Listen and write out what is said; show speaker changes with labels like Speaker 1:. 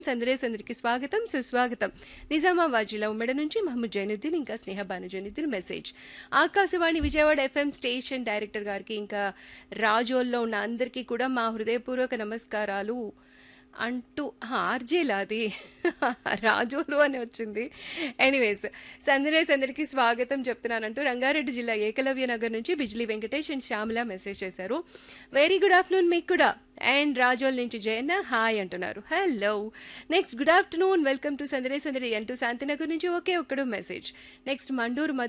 Speaker 1: సందరే సందరికి స్వాగతం సుస్వాగతం నిజామాబాద్ జిల్లా ఉమ్మడి నుంచి మహమ్మద్ జైనుద్దీన్ ఇంకా Sneha Bhanu Zainuddin message Akashvani Vijayawada FM station director గారికి ఇంకా రాజోల్లో ఉన్న అందరికీ కూడా మా హృదయపూర్వక నమస్కారాలు అంటూ ఆర్జేలా అది రాజోలు అని వచ్చింది ఎనీవేస్ సందరే సందరికి స్వాగతం చెప్తున్నానంటూ రంగారెడ్డి జిల్లా ఏకలవ్య నగర్ నుంచి బిజ్లీ వెంకటేష్ అండ్ శ్యామల మెసేజ్ చేశారు వెరీ గుడ్ ఆఫ్టర్నూన్ మీకు కూడా అండ్ రాజోల్ నుంచి జయన్న హాయ్ అంటున్నారు hello next good afternoon welcome to సందరే సందరి అంటూ శాంతినగర్ నుంచి ఒకే ఒక్కడు మెసేజ్ నెక్స్ట్ మండూరు మధు